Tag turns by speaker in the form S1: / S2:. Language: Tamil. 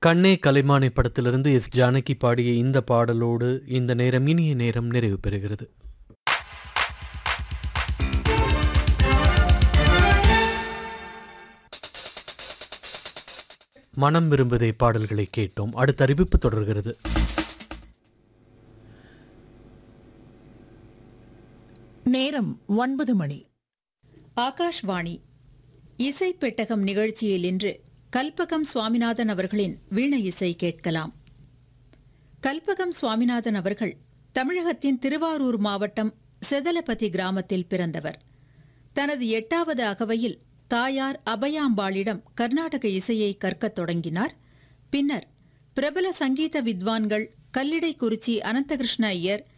S1: கண்ணே கலைமானை படத்திலிருந்து எஸ் ஜானகி பாடிய இந்த பாடலோடு இந்த நேரம் இனிய நேரம் நிறைவு பெறுகிறது மனம் விரும்புதே பாடல்களை கேட்டோம் அடுத்த அறிவிப்பு தொடர்கிறது
S2: நேரம் ஒன்பது மணி
S3: ஆகாஷ்வாணி இசை பெட்டகம் நிகழ்ச்சியில் இன்று கல்பகம் சுவாமிநாதன் அவர்களின் வீண இசை கேட்கலாம் கல்பகம் சுவாமிநாதன் அவர்கள் தமிழகத்தின் திருவாரூர் மாவட்டம் செதலபதி கிராமத்தில் பிறந்தவர் தனது எட்டாவது அகவையில் தாயார் அபயாம்பாளிடம் கர்நாடக இசையை கற்கத் தொடங்கினார் பின்னர் பிரபல சங்கீத வித்வான்கள் கல்லிடைக்குறிச்சி அனந்தகிருஷ்ண ஐயர்